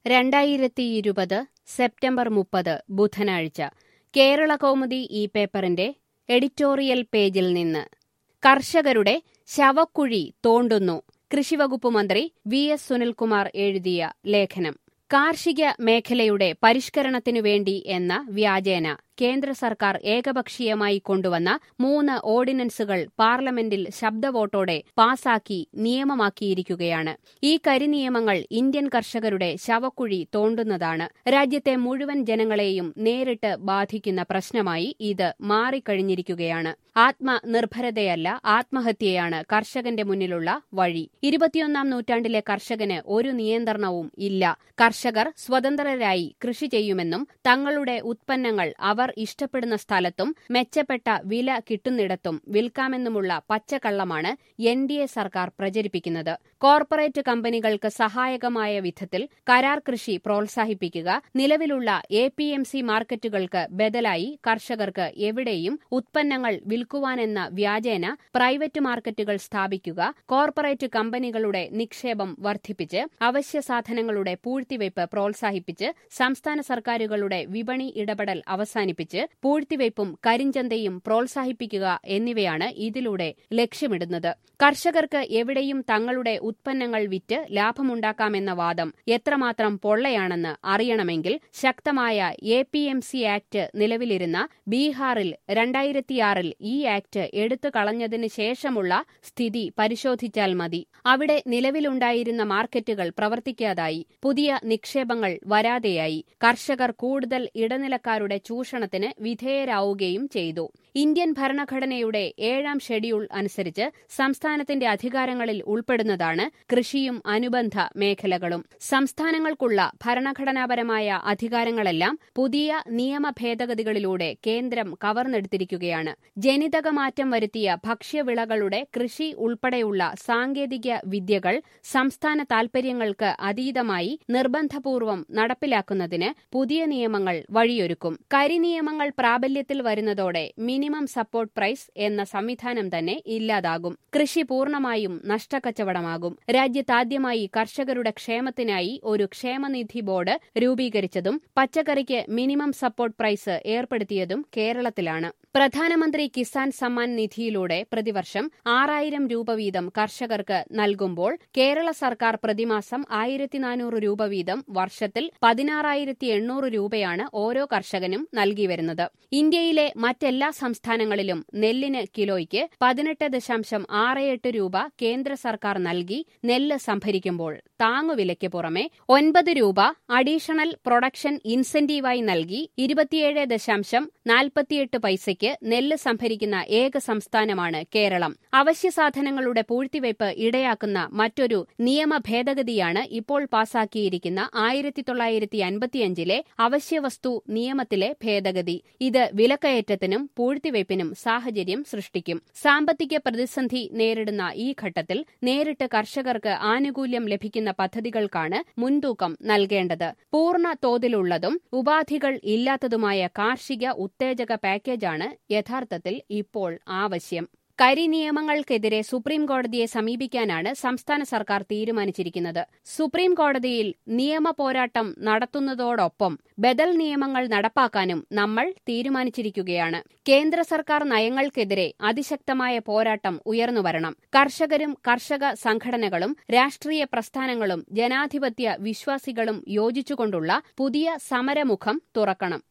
രണ്ടായിരത്തിയിരുപത് സെപ്റ്റംബർ മുപ്പത് ബുധനാഴ്ച കേരള കൗമുദി ഈ പേപ്പറിന്റെ എഡിറ്റോറിയൽ പേജിൽ നിന്ന് കർഷകരുടെ ശവക്കുഴി തോണ്ടുന്നു കൃഷിവകുപ്പ് മന്ത്രി വി എസ് സുനിൽകുമാർ എഴുതിയ ലേഖനം കാർഷിക മേഖലയുടെ പരിഷ്കരണത്തിനു വേണ്ടി എന്ന വ്യാജേന കേന്ദ്ര സർക്കാർ ഏകപക്ഷീയമായി കൊണ്ടുവന്ന മൂന്ന് ഓർഡിനൻസുകൾ പാർലമെന്റിൽ ശബ്ദവോട്ടോടെ പാസാക്കി നിയമമാക്കിയിരിക്കുകയാണ് ഈ കരിനിയമങ്ങൾ ഇന്ത്യൻ കർഷകരുടെ ശവക്കുഴി തോണ്ടുന്നതാണ് രാജ്യത്തെ മുഴുവൻ ജനങ്ങളെയും നേരിട്ട് ബാധിക്കുന്ന പ്രശ്നമായി ഇത് മാറിക്കഴിഞ്ഞിരിക്കുകയാണ് ആത്മനിർഭരതയല്ല ആത്മഹത്യയാണ് കർഷകന്റെ മുന്നിലുള്ള വഴി ഇരുപത്തിയൊന്നാം നൂറ്റാണ്ടിലെ കർഷകന് ഒരു നിയന്ത്രണവും ഇല്ല കർഷകർ സ്വതന്ത്രരായി കൃഷി ചെയ്യുമെന്നും തങ്ങളുടെ ഉത്പന്നങ്ങൾ അവർ ഇഷ്ടപ്പെടുന്ന സ്ഥലത്തും മെച്ചപ്പെട്ട വില കിട്ടുന്നിടത്തും വിൽക്കാമെന്നുമുള്ള പച്ചക്കള്ളമാണ് എൻ ഡി എ സർക്കാർ പ്രചരിപ്പിക്കുന്നത് കോർപ്പറേറ്റ് കമ്പനികൾക്ക് സഹായകമായ വിധത്തിൽ കരാർ കൃഷി പ്രോത്സാഹിപ്പിക്കുക നിലവിലുള്ള എ പി എം സി മാർക്കറ്റുകൾക്ക് ബദലായി കർഷകർക്ക് എവിടെയും ഉത്പന്നങ്ങൾ വിൽക്കുവാനെന്ന വ്യാജേന പ്രൈവറ്റ് മാർക്കറ്റുകൾ സ്ഥാപിക്കുക കോർപ്പറേറ്റ് കമ്പനികളുടെ നിക്ഷേപം വർദ്ധിപ്പിച്ച് അവശ്യ സാധനങ്ങളുടെ പൂഴ്ത്തിവയ്പ് പ്രോത്സാഹിപ്പിച്ച് സംസ്ഥാന സർക്കാരുകളുടെ വിപണി ഇടപെടൽ അവസാനിപ്പിച്ച് പൂഴ്ത്തിവയ്പും കരിഞ്ചന്തയും പ്രോത്സാഹിപ്പിക്കുക എന്നിവയാണ് ഇതിലൂടെ ലക്ഷ്യമിടുന്നത് കർഷകർക്ക് എവിടെയും തങ്ങളുടെ ഉത്പന്നങ്ങൾ വിറ്റ് ലാഭമുണ്ടാക്കാമെന്ന വാദം എത്രമാത്രം പൊള്ളയാണെന്ന് അറിയണമെങ്കിൽ ശക്തമായ A P M C act നിലവിലിരുന്ന ബീഹാറിൽ രണ്ടായിരത്തിയാറിൽ ഈ ആക്ട് എടുത്തു കളഞ്ഞതിന് ശേഷമുള്ള സ്ഥിതി പരിശോധിച്ചാൽ മതി അവിടെ നിലവിലുണ്ടായിരുന്ന മാർക്കറ്റുകൾ പ്രവർത്തിക്കാതായി പുതിയ നിക്ഷേപങ്ങൾ വരാതെയായി കർഷകർ കൂടുതൽ ഇടനിലക്കാരുടെ ചൂഷണത്തിന് വിധേയരാവുകയും ചെയ്തു ഇന്ത്യൻ ഭരണഘടനയുടെ ഏഴാം ഷെഡ്യൂൾ അനുസരിച്ച് സംസ്ഥാനത്തിന്റെ അധികാരങ്ങളിൽ ഉൾപ്പെടുന്നതാണ് കൃഷിയും അനുബന്ധ മേഖലകളും സംസ്ഥാനങ്ങൾക്കുള്ള ഭരണഘടനാപരമായ അധികാരങ്ങളെല്ലാം പുതിയ നിയമ ഭേദഗതികളിലൂടെ കേന്ദ്രം കവർന്നെടുത്തിരിക്കുകയാണ് ജനിതകമാറ്റം വരുത്തിയ ഭക്ഷ്യവിളകളുടെ കൃഷി ഉൾപ്പെടെയുള്ള സാങ്കേതിക വിദ്യകൾ സംസ്ഥാന താൽപര്യങ്ങൾക്ക് അതീതമായി നിർബന്ധപൂർവം നടപ്പിലാക്കുന്നതിന് പുതിയ നിയമങ്ങൾ വഴിയൊരുക്കും കരിനിയമങ്ങൾ പ്രാബല്യത്തിൽ വരുന്നതോടെ മിനിമം സപ്പോർട്ട് പ്രൈസ് എന്ന സംവിധാനം തന്നെ ഇല്ലാതാകും കൃഷി പൂർണ്ണമായും നഷ്ടക്കച്ചവടമാകും രാജ്യത്താദ്യമായി കർഷകരുടെ ക്ഷേമത്തിനായി ഒരു ക്ഷേമനിധി ബോർഡ് രൂപീകരിച്ചതും പച്ചക്കറിക്ക് മിനിമം സപ്പോർട്ട് പ്രൈസ് ഏർപ്പെടുത്തിയതും കേരളത്തിലാണ് പ്രധാനമന്ത്രി കിസാൻ സമ്മാൻ നിധിയിലൂടെ പ്രതിവർഷം ആറായിരം രൂപ വീതം കർഷകർക്ക് നൽകുമ്പോൾ കേരള സർക്കാർ പ്രതിമാസം ആയിരത്തി നാനൂറ് രൂപ വീതം വർഷത്തിൽ പതിനാറായിരത്തി എണ്ണൂറ് രൂപയാണ് ഓരോ കർഷകനും നൽകി വരുന്നത് ഇന്ത്യയിലെ മറ്റെല്ലാ സംസ്ഥാനങ്ങളിലും നെല്ലിന് കിലോയ്ക്ക് പതിനെട്ട് ദശാംശം ആറ് എട്ട് രൂപ കേന്ദ്ര സർക്കാർ നൽകി നെല്ല് സംഭരിക്കുമ്പോൾ താങ്ങുവിലയ്ക്ക് പുറമെ ഒൻപത് രൂപ അഡീഷണൽ പ്രൊഡക്ഷൻ ഇൻസെന്റീവായി നൽകി ഇരുപത്തിയേഴ് ദശാംശം നാൽപ്പത്തിയെട്ട് പൈസയ്ക്ക് നെല്ല് സംഭരിക്കുന്ന ഏക സംസ്ഥാനമാണ് കേരളം അവശ്യ സാധനങ്ങളുടെ പൂഴ്ത്തിവയ്പ് ഇടയാക്കുന്ന മറ്റൊരു നിയമ ഭേദഗതിയാണ് ഇപ്പോൾ പാസാക്കിയിരിക്കുന്ന ആയിരത്തി തൊള്ളായിരത്തി അൻപത്തിയഞ്ചിലെ അവശ്യവസ്തു നിയമത്തിലെ ഭേദഗതി ഇത് വിലക്കയറ്റത്തിനും പൂഴ്ത്തിവയ്പിനും സാഹചര്യം സൃഷ്ടിക്കും സാമ്പത്തിക പ്രതിസന്ധി നേരിടുന്ന ഈ ഘട്ടത്തിൽ നേരിട്ട് കർഷകർക്ക് ആനുകൂല്യം ലഭിക്കുന്ന പദ്ധതികൾക്കാണ് മുൻതൂക്കം നൽകേണ്ടത് പൂർണ്ണ തോതിലുള്ളതും ഉപാധികൾ ഇല്ലാത്തതുമായ കാർഷിക ഉത്തേജക പാക്കേജാണ് യഥാർത്ഥത്തിൽ ഇപ്പോൾ ആവശ്യം കരിനിയമങ്ങൾക്കെതിരെ സുപ്രീം കോടതിയെ സമീപിക്കാനാണ് സംസ്ഥാന സർക്കാർ തീരുമാനിച്ചിരിക്കുന്നത് സുപ്രീം കോടതിയിൽ നിയമ പോരാട്ടം നടത്തുന്നതോടൊപ്പം ബദൽ നിയമങ്ങൾ നടപ്പാക്കാനും നമ്മൾ തീരുമാനിച്ചിരിക്കുകയാണ് കേന്ദ്ര സർക്കാർ നയങ്ങൾക്കെതിരെ അതിശക്തമായ പോരാട്ടം ഉയർന്നുവരണം കർഷകരും കർഷക സംഘടനകളും രാഷ്ട്രീയ പ്രസ്ഥാനങ്ങളും ജനാധിപത്യ വിശ്വാസികളും യോജിച്ചുകൊണ്ടുള്ള പുതിയ സമരമുഖം തുറക്കണം